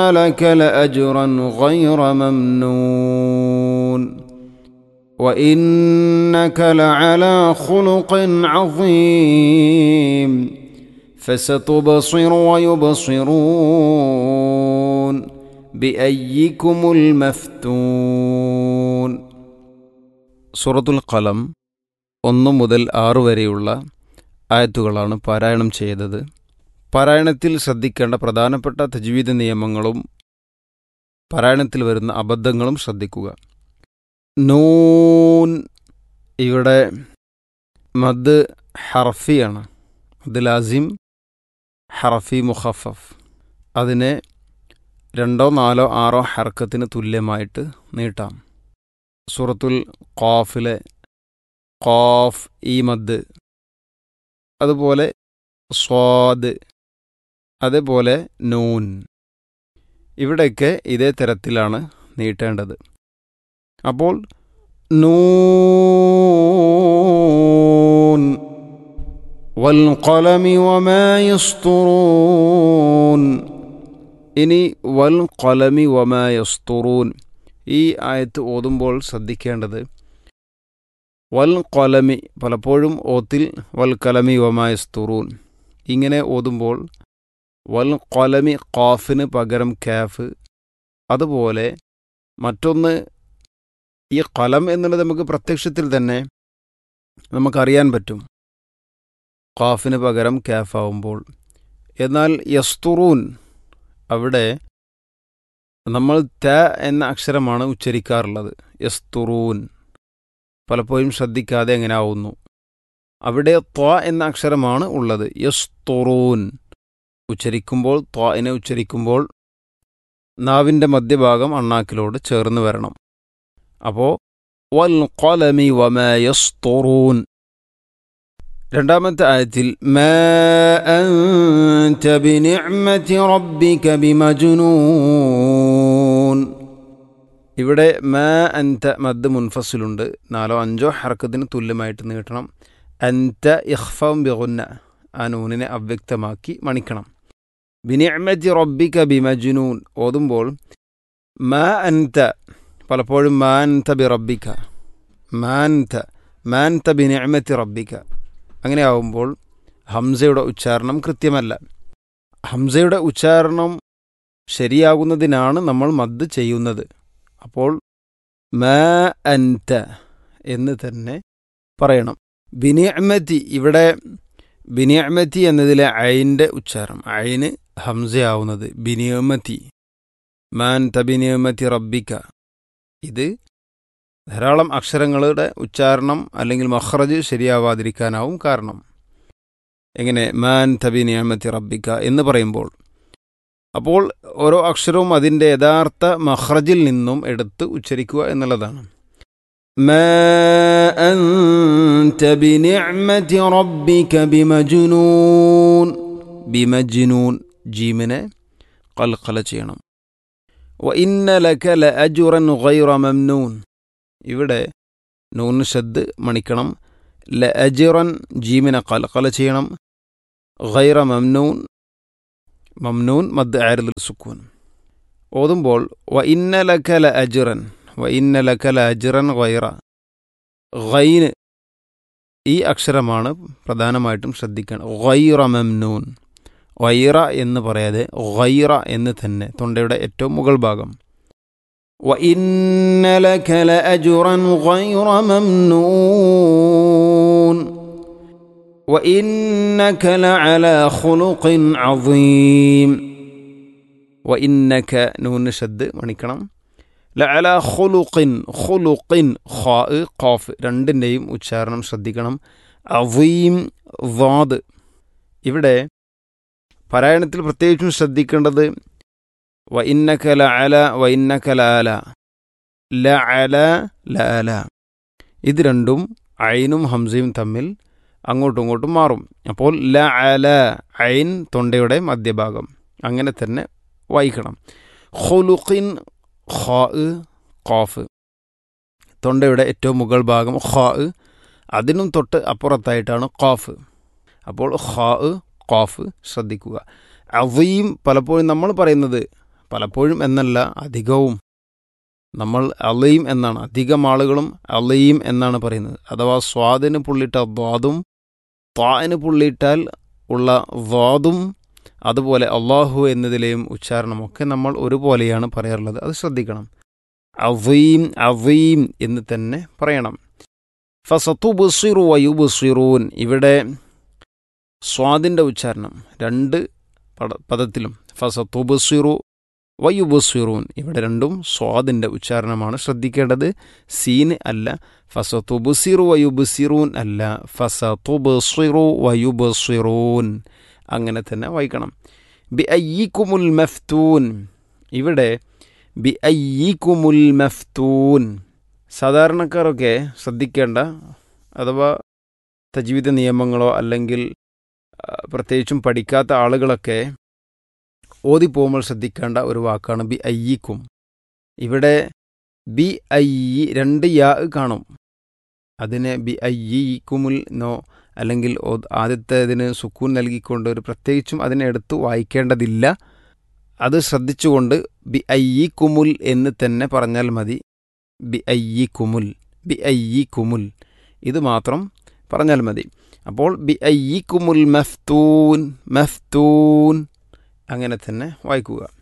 لك لأجرا غير ممنون وإنك لعلى خلق عظيم فستبصر ويبصرون بأيكم المفتون സൂറത്തുൽ ഖലം ഒന്ന് മുതൽ ആറ് വരെയുള്ള ആയത്തുകളാണ് പാരായണം ചെയ്തത് പാരായണത്തിൽ ശ്രദ്ധിക്കേണ്ട പ്രധാനപ്പെട്ട തജ്വീദ് നിയമങ്ങളും പാരായണത്തിൽ വരുന്ന അബദ്ധങ്ങളും ശ്രദ്ധിക്കുക നൂൻ ഇവിടെ മദ് ഹർഫിയാണ് മദ് ലാസിം ഹർഫി മുഖഫഫ് അതിനെ രണ്ടോ നാലോ ആറോ ഹർക്കത്തിന് തുല്യമായിട്ട് നീട്ടാം സൂറത്തുൽ ഖാഫിലെ ഖാഫ് ഈ മദ് അതുപോലെ സ്വാദ് അതേപോലെ നൂൻ ഇവിടെയൊക്കെ ഇതേ തരത്തിലാണ് നീട്ടേണ്ടത് അപ്പോൾ നൂൻ والقلم وما يسطرون ഇനി വൽ കൊലമി വമ യസ്തുറൂൻ ഈ ആയത്ത് ഓതുമ്പോൾ ശ്രദ്ധിക്കേണ്ടത് വൽ കൊലമി പലപ്പോഴും ഓത്തിൽ വൽ കലമി വമ യസ്തുറൂൻ ഇങ്ങനെ ഓതുമ്പോൾ വൽ കൊലമി ഖാഫിന് പകരം കാഫ് അതുപോലെ മറ്റൊന്ന് ഈ കലം എന്നുള്ളത് നമുക്ക് പ്രത്യക്ഷത്തിൽ തന്നെ നമുക്കറിയാൻ പറ്റും ഖാഫിന് പകരം കാഫാവുമ്പോൾ എന്നാൽ യസ്തുറൂൻ അവിടെ നമ്മൾ ത എന്ന അക്ഷരമാണ് ഉച്ചരിക്കാറുള്ളത് യസ്തുറൂൻ പലപ്പോഴും ശ്രദ്ധിക്കാതെ എങ്ങനെ ആവുന്നു അവിടെ ത്വ എന്ന അക്ഷരമാണ് ഉള്ളത് യസ്തുറൂൻ ഉച്ചരിക്കുമ്പോൾ ത്വാഇനെ ഉച്ചരിക്കുമ്പോൾ നാവിൻ്റെ മധ്യഭാഗം അണ്ണാക്കിലോട് ചേർന്ന് വരണം അപ്പോൾ വൽ ഖലമി വമ യസ്തുറൂൻ രണ്ടാമത്തെ ആയത്തിൽ മാ അൻത ബിനിഅ്മതി റബ്ബിക ബിമജ്നൂൻ ഇവിടെ മാ അൻത മദ് മുൻഫസിലുണ്ട് നാലോ അഞ്ചോ ഹർക്കത്തിന് തുല്യമായിട്ട് നീട്ടണം അൻത ഇഖ്ഫം ബിഗുന്ന ആ നൂനിനെ അവ്യക്തമാക്കി മണിക്കണം ബിനിഅ്മതി റബ്ബിക ബിമജ്നൂൻ ഓതുമ്പോൾ മാ അൻത പലപ്പോഴും മാ അൻത ബി റബ്ബിക മാ അൻത മാ അൻത ബിനിഅ്മതി റബ്ബിക അങ്ങനെ ആവുമ്പോൾ ഹംസയുടെ ഉച്ചാരണം കൃത്യമല്ല ഹംസയുടെ ഉച്ചാരണം ശരിയാകുന്നതിനാണ് നമ്മൾ മദ് ചെയ്യുന്നത് അപ്പോൾ മ അൻത എന്ന് തന്നെ പറയണം ബിനിഅമതി ഇവിടെ ബിനിഅമതി എന്നതിലെ അയിൻ്റെ ഉച്ചാരണം അയിന് ഹംസയാവുന്നത് ബിനിയമതി മാൻ തബിനിയമതി റബ്ബിക്ക ഇത് ധാരാളം അക്ഷരങ്ങളുടെ ഉച്ചാരണം അല്ലെങ്കിൽ മഹ്റജ് ശരിയാവാതിരിക്കാനാവും കാരണം എങ്ങനെ മാൻ തബി നിയമത്തി റബ്ബിക്ക എന്ന് പറയുമ്പോൾ അപ്പോൾ ഓരോ അക്ഷരവും അതിൻ്റെ യഥാർത്ഥ മഹ്റജിൽ നിന്നും എടുത്ത് ഉച്ചരിക്കുക എന്നുള്ളതാണ് ബിമജ്നൂൻ ജീമിനെ കൽക്കല ചെയ്യണം വ ഇന്ന ലക ല അജുറൻ ഗൈറ മംനൂൻ ഇവിടെ നൂന് ഷദ് മണിക്കണം ല അജിറൻ ജീമിനെ കലക്കല ചെയ്യണം ഗൈറ മംനൂൻ മംനൂൻ മദ് ആരുൽ സുക്കൂൻ ഓതുമ്പോൾ വ ഇന്ന ലക്കല അജിറൻ വ ഇന്ന ലക്കല അജിറൻ ഗൈറ ഗൈന് ഈ അക്ഷരമാണ് പ്രധാനമായിട്ടും ശ്രദ്ധിക്കണം ഗൈറ മംനൂൻ ഗൈറ എന്ന് പറയാതെ ഗൈറ എന്ന് തന്നെ തൊണ്ടയുടെ ഏറ്റവും മുകൾ ഭാഗം وإن لك لأجرا غير ممنون وإنك لعلى خلق عظيم وإنك نون شد മണിക്കണം ലഅല ഖുലുഖിൻ ഖുലുഖിൻ ഖാ ഖാഫ് രണ്ടിൻ്റെയും ഉച്ചാരണം ശ്രദ്ധിക്കണം അവീം വാദ് ഇവിടെ പാരായണത്തിൽ പ്രത്യേകിച്ചും ശ്രദ്ധിക്കേണ്ടത് وإنك لعلى وإنك لعلى لعلى لعلى ഇത് രണ്ടും ഐനും ഹംസയും തമ്മിൽ അങ്ങോട്ടും ഇങ്ങോട്ടും മാറും അപ്പോൾ ല അല ഐൻ തൊണ്ടയുടെ മധ്യഭാഗം അങ്ങനെ തന്നെ വായിക്കണം ഖുലുഖിൻ ഖാ ഖാഫ് തൊണ്ടയുടെ ഏറ്റവും മുകൾ ഭാഗം ഖാ അതിനും തൊട്ട് അപ്പുറത്തായിട്ടാണ് ഖാഫ് അപ്പോൾ ഖാ ഖാഫ് ശ്രദ്ധിക്കുക അവയും പലപ്പോഴും നമ്മൾ പറയുന്നത് പലപ്പോഴും എന്നല്ല അധികവും നമ്മൾ അലയും എന്നാണ് അധികം ആളുകളും അലയും എന്നാണ് പറയുന്നത് അഥവാ സ്വാദിന് പുള്ളിട്ട ദ്വാദും ത്വാന് പുള്ളിയിട്ടാൽ ഉള്ള ദ്വാദും അതുപോലെ അള്ളാഹു എന്നതിലെയും ഉച്ചാരണമൊക്കെ നമ്മൾ ഒരുപോലെയാണ് പറയാറുള്ളത് അത് ശ്രദ്ധിക്കണം അവീം അവീം എന്ന് തന്നെ പറയണം ഫസത്തുബുസിറു വയുബുസിറൂൻ ഇവിടെ സ്വാദിൻ്റെ ഉച്ചാരണം രണ്ട് പദ പദത്തിലും ഫസത്തുബുസിറു വയുബുസിറൂൻ ഇവിടെ രണ്ടും സ്വാദിൻ്റെ ഉച്ചാരണമാണ് ശ്രദ്ധിക്കേണ്ടത് സീന് അല്ല ഫസത്തുബുസിറു വയുബുസിറൂൻ അല്ല ഫസത്തുബുസിറു വയുബുസിറൂൻ അങ്ങനെ തന്നെ വായിക്കണം ബി അയ്യിക്കുമുൽ മഫ്തൂൻ ഇവിടെ ബി അയ്യിക്കുമുൽ മഫ്തൂൻ സാധാരണക്കാരൊക്കെ ശ്രദ്ധിക്കേണ്ട അഥവാ തജ്വീദ നിയമങ്ങളോ അല്ലെങ്കിൽ പ്രത്യേകിച്ചും പഠിക്കാത്ത ആളുകളൊക്കെ ഓതിപ്പോകുമ്പോൾ ശ്രദ്ധിക്കേണ്ട ഒരു വാക്കാണ് ബി അയ്യിക്കും ഇവിടെ ബി അയ്യി രണ്ട് യാ കാണും അതിനെ ബി അയ്യിക്കുമുൽ നോ അല്ലെങ്കിൽ ആദ്യത്തെ ഇതിന് സുക്കൂൻ നൽകിക്കൊണ്ട് ഒരു പ്രത്യേകിച്ചും അതിനെ എടുത്ത് വായിക്കേണ്ടതില്ല അത് ശ്രദ്ധിച്ചുകൊണ്ട് ബി അയ്യി കുമുൽ എന്ന് തന്നെ പറഞ്ഞാൽ മതി ബി അയ്യി കുമുൽ ബി അയ്യി കുമുൽ ഇത് മാത്രം പറഞ്ഞാൽ മതി അപ്പോൾ ബി അയ്യി കുമുൽ മഫ്തൂൻ മഫ്തൂൻ അങ്ങനെ തന്നെ വായിക്കുക